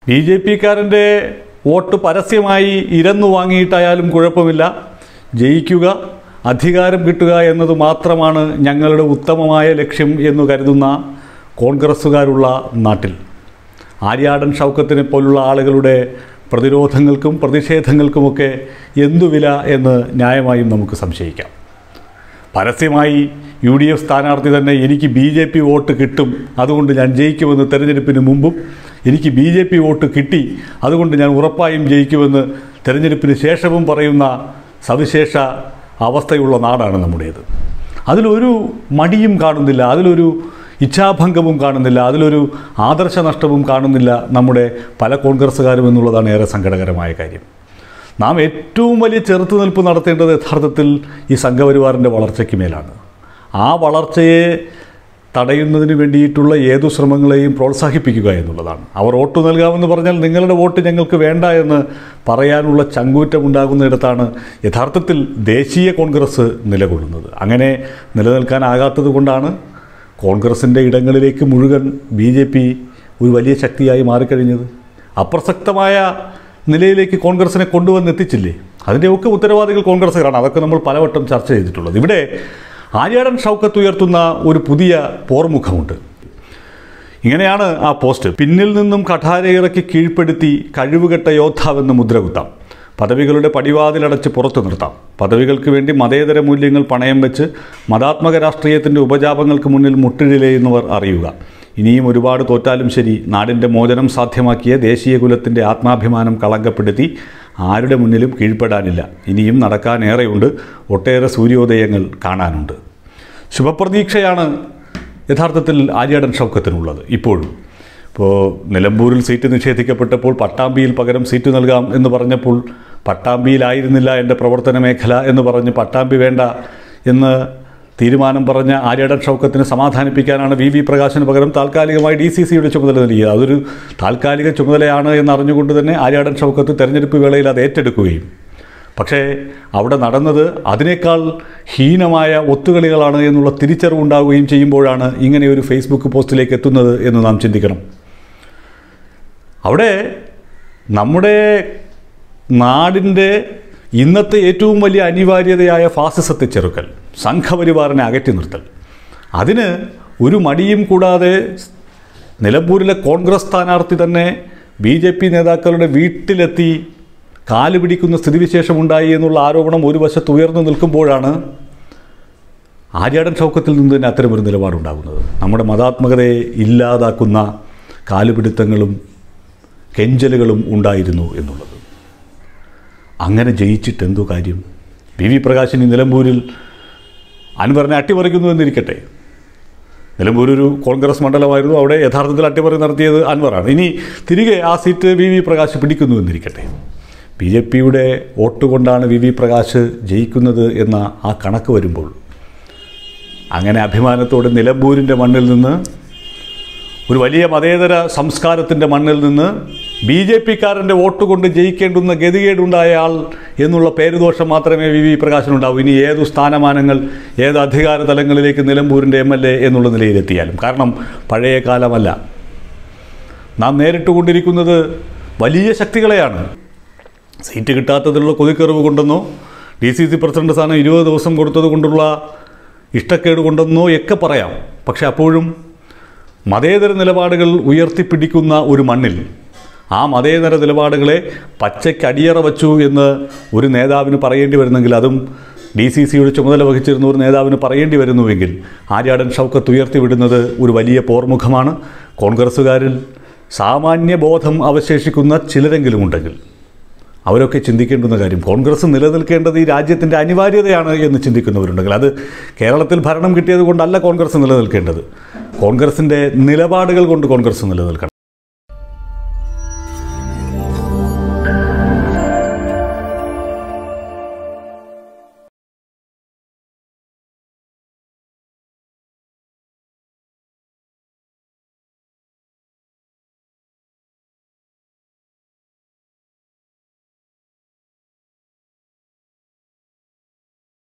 B J പിക്കാരൻ്റെ vote പരസ്യമായി ഇരന്നു വാങ്ങിയിട്ടായാലും കുഴപ്പമില്ല ജയിക്കുക അധികാരം കിട്ടുക എന്നത് മാത്രമാണ് ഞങ്ങളുടെ ഉത്തമമായ ലക്ഷ്യം എന്ന് കരുതുന്ന കോൺഗ്രസ്സുകാരുള്ള നാട്ടിൽ ആര്യാടൻ ഷൗക്കത്തിനെ പോലുള്ള ആളുകളുടെ പ്രതിരോധങ്ങൾക്കും പ്രതിഷേധങ്ങൾക്കുമൊക്കെ എന്തു വില എന്ന് ന്യായമായും നമുക്ക് സംശയിക്കാം പരസ്യമായി യു ഡി എഫ് സ്ഥാനാർത്ഥി തന്നെ എനിക്ക് ബി ജെ പി വോട്ട് കിട്ടും അതുകൊണ്ട് ഞാൻ ജയിക്കുമെന്ന് തെരഞ്ഞെടുപ്പിന് മുമ്പും എനിക്ക് ബി ജെ പി വോട്ട് കിട്ടി അതുകൊണ്ട് ഞാൻ ഉറപ്പായും ജയിക്കുമെന്ന് തെരഞ്ഞെടുപ്പിന് ശേഷവും പറയുന്ന സവിശേഷ അവസ്ഥയുള്ള നാടാണ് നമ്മുടേത് അതിലൊരു മടിയും കാണുന്നില്ല അതിലൊരു ഇച്ഛാഭംഗവും കാണുന്നില്ല അതിലൊരു ആദർശ നഷ്ടവും കാണുന്നില്ല നമ്മുടെ പല കോൺഗ്രസ്സുകാരും എന്നുള്ളതാണ് ഏറെ സങ്കടകരമായ കാര്യം നാം ഏറ്റവും വലിയ ചെറുത്തുനിൽപ്പ് നടത്തേണ്ടത് യഥാർത്ഥത്തിൽ ഈ സംഘപരിവാറിൻ്റെ വളർച്ചയ്ക്ക് മേലാണ് ആ വളർച്ചയെ തടയുന്നതിന് വേണ്ടിയിട്ടുള്ള ഏതു ശ്രമങ്ങളെയും പ്രോത്സാഹിപ്പിക്കുക എന്നുള്ളതാണ് അവർ വോട്ട് നൽകാമെന്ന് പറഞ്ഞാൽ നിങ്ങളുടെ വോട്ട് ഞങ്ങൾക്ക് വേണ്ട എന്ന് പറയാനുള്ള ചങ്കൂറ്റമുണ്ടാകുന്നിടത്താണ് യഥാർത്ഥത്തിൽ ദേശീയ കോൺഗ്രസ് നിലകൊള്ളുന്നത് അങ്ങനെ നിലനിൽക്കാനാകാത്തത് കൊണ്ടാണ് കോൺഗ്രസിൻ്റെ ഇടങ്ങളിലേക്ക് മുഴുവൻ ബി ജെ പി ഒരു വലിയ ശക്തിയായി മാറിക്കഴിഞ്ഞത് അപ്രസക്തമായ നിലയിലേക്ക് കോൺഗ്രസിനെ കൊണ്ടുവന്നെത്തിച്ചില്ലേ അതിൻ്റെയൊക്കെ ഉത്തരവാദികൾ കോൺഗ്രസ്സുകാരാണ് അതൊക്കെ നമ്മൾ പലവട്ടം ചർച്ച ചെയ്തിട്ടുള്ളത് ഇവിടെ ആര്യാടൻ ഷൗക്കത്ത് ഉയർത്തുന്ന ഒരു പുതിയ പോർമുഖമുണ്ട് ഇങ്ങനെയാണ് ആ പോസ്റ്റ് പിന്നിൽ നിന്നും കഠാരയിറക്കി കീഴ്പ്പെടുത്തി കഴിവുകെട്ട യോദ്ധാവെന്ന് മുദ്രകുത്താം പദവികളുടെ പടിവാതിലടച്ച് പുറത്തു നിർത്താം പദവികൾക്ക് വേണ്ടി മതേതര മൂല്യങ്ങൾ പണയം വെച്ച് മതാത്മക രാഷ്ട്രീയത്തിൻ്റെ ഉപജാപങ്ങൾക്ക് മുന്നിൽ മുട്ടിഴിലെയുന്നവർ അറിയുക ഇനിയും ഒരുപാട് തോറ്റാലും ശരി നാടിൻ്റെ മോചനം സാധ്യമാക്കിയ ദേശീയ കുലത്തിൻ്റെ ആത്മാഭിമാനം കളങ്കപ്പെടുത്തി ആരുടെ മുന്നിലും കീഴ്പ്പെടാനില്ല ഇനിയും നടക്കാനേറെയുണ്ട് ഒട്ടേറെ സൂര്യോദയങ്ങൾ കാണാനുണ്ട് ശുഭപ്രതീക്ഷയാണ് യഥാർത്ഥത്തിൽ ആര്യാടൻ ഷൗക്കത്തിനുള്ളത് ഇപ്പോഴും ഇപ്പോൾ നിലമ്പൂരിൽ സീറ്റ് നിഷേധിക്കപ്പെട്ടപ്പോൾ പട്ടാമ്പിയിൽ പകരം സീറ്റ് നൽകാം എന്ന് പറഞ്ഞപ്പോൾ പട്ടാമ്പിയിലായിരുന്നില്ല എൻ്റെ പ്രവർത്തന മേഖല എന്ന് പറഞ്ഞ് പട്ടാമ്പി വേണ്ട എന്ന് തീരുമാനം പറഞ്ഞ ആര്യാടൻ ഷൗക്കത്തിനെ സമാധാനിപ്പിക്കാനാണ് വി വി പ്രകാശിന് പകരം താൽക്കാലികമായി ഡി സി സിയുടെ ചുമതല നൽകിയത് അതൊരു താൽക്കാലിക ചുമതലയാണ് എന്നറിഞ്ഞുകൊണ്ട് തന്നെ ആര്യാടൻ ഷൗക്കത്ത് തെരഞ്ഞെടുപ്പ് വേളയിൽ അത് ഏറ്റെടുക്കുകയും പക്ഷേ അവിടെ നടന്നത് അതിനേക്കാൾ ഹീനമായ ഒത്തുകളികളാണ് എന്നുള്ള തിരിച്ചറിവുണ്ടാവുകയും ചെയ്യുമ്പോഴാണ് ഇങ്ങനെ ഒരു ഫേസ്ബുക്ക് പോസ്റ്റിലേക്ക് എത്തുന്നത് എന്ന് നാം ചിന്തിക്കണം അവിടെ നമ്മുടെ നാടിൻ്റെ ഇന്നത്തെ ഏറ്റവും വലിയ അനിവാര്യതയായ ഫാസിസത്തെ ചെറുക്കൽ സംഘപരിവാറിനെ അകറ്റി നിർത്തൽ അതിന് ഒരു മടിയും കൂടാതെ നിലമ്പൂരിലെ കോൺഗ്രസ് സ്ഥാനാർത്ഥി തന്നെ ബി ജെ പി നേതാക്കളുടെ വീട്ടിലെത്തി കാല് പിടിക്കുന്ന സ്ഥിതിവിശേഷമുണ്ടായി എന്നുള്ള ആരോപണം ഒരു വശത്ത് ഉയർന്നു നിൽക്കുമ്പോഴാണ് ആര്യാടൻ ഷൗക്കത്തിൽ നിന്ന് തന്നെ അത്തരമൊരു നിലപാടുണ്ടാകുന്നത് നമ്മുടെ മതാത്മകതയെ ഇല്ലാതാക്കുന്ന കാലുപിടുത്തങ്ങളും കെഞ്ചലുകളും ഉണ്ടായിരുന്നു എന്നുള്ളത് അങ്ങനെ ജയിച്ചിട്ട് എന്തോ കാര്യം വി വി പ്രകാശിനി നിലമ്പൂരിൽ അൻവറിനെ അട്ടിമറിക്കുന്നു എന്നിരിക്കട്ടെ നിലമ്പൂർ ഒരു കോൺഗ്രസ് മണ്ഡലമായിരുന്നു അവിടെ യഥാർത്ഥത്തിൽ അട്ടിമറി നടത്തിയത് അൻവറാണ് ഇനി തിരികെ ആ സീറ്റ് വി വി പ്രകാശ് പിടിക്കുന്നു എന്നിരിക്കട്ടെ ബി ജെ പിയുടെ വോട്ട് കൊണ്ടാണ് വി വി പ്രകാശ് ജയിക്കുന്നത് എന്ന ആ കണക്ക് വരുമ്പോൾ അങ്ങനെ അഭിമാനത്തോടെ നിലമ്പൂരിൻ്റെ മണ്ണിൽ നിന്ന് ഒരു വലിയ മതേതര സംസ്കാരത്തിൻ്റെ മണ്ണിൽ നിന്ന് ബി ജെ പിക്കാരൻ്റെ വോട്ട് കൊണ്ട് ജയിക്കേണ്ടുന്ന ഗതികേടുണ്ടായ ആൾ എന്നുള്ള പേരുദോഷം മാത്രമേ വി വി പ്രകാശനുണ്ടാവൂ ഇനി ഏതു സ്ഥാനമാനങ്ങൾ ഏത് അധികാര തലങ്ങളിലേക്ക് നിലമ്പൂരിൻ്റെ എം എൽ എ എന്നുള്ള നിലയിലെത്തിയാലും കാരണം പഴയ കാലമല്ല നാം നേരിട്ടുകൊണ്ടിരിക്കുന്നത് വലിയ ശക്തികളെയാണ് സീറ്റ് കിട്ടാത്തതിലുള്ള കൊതിക്കെറിവ് കൊണ്ടെന്നോ ഡി സി സി പ്രസിഡന്റ് സ്ഥാനം ഇരുപത് ദിവസം കൊടുത്തത് കൊണ്ടുള്ള ഇഷ്ടക്കേട് കൊണ്ടെന്നോ ഒക്കെ പറയാം പക്ഷെ അപ്പോഴും മതേതര നിലപാടുകൾ ഉയർത്തിപ്പിടിക്കുന്ന ഒരു മണ്ണിൽ ആ മതേതര നിലപാടുകളെ പച്ചയ്ക്ക് അടിയറ വച്ചു എന്ന് ഒരു നേതാവിന് പറയേണ്ടി വരുന്നെങ്കിൽ അതും ഡി സി സിയുടെ ചുമതല വഹിച്ചിരുന്ന ഒരു നേതാവിന് പറയേണ്ടി വരുന്നുവെങ്കിൽ ആര്യാടൻ ഷൗക്കത്ത് ഉയർത്തിവിടുന്നത് ഒരു വലിയ പോർമുഖമാണ് കോൺഗ്രസ്സുകാരിൽ സാമാന്യ ബോധം അവശേഷിക്കുന്ന ചിലരെങ്കിലും ഉണ്ടെങ്കിൽ അവരൊക്കെ ചിന്തിക്കേണ്ടുന്ന കാര്യം കോൺഗ്രസ് നിലനിൽക്കേണ്ടത് ഈ രാജ്യത്തിൻ്റെ അനിവാര്യതയാണ് എന്ന് ചിന്തിക്കുന്നവരുണ്ടെങ്കിൽ അത് കേരളത്തിൽ ഭരണം കിട്ടിയത് കൊണ്ടല്ല കോൺഗ്രസ് നിലനിൽക്കേണ്ടത് കോൺഗ്രസിൻ്റെ നിലപാടുകൾ കൊണ്ട് കോൺഗ്രസ് നിലനിൽക്കണം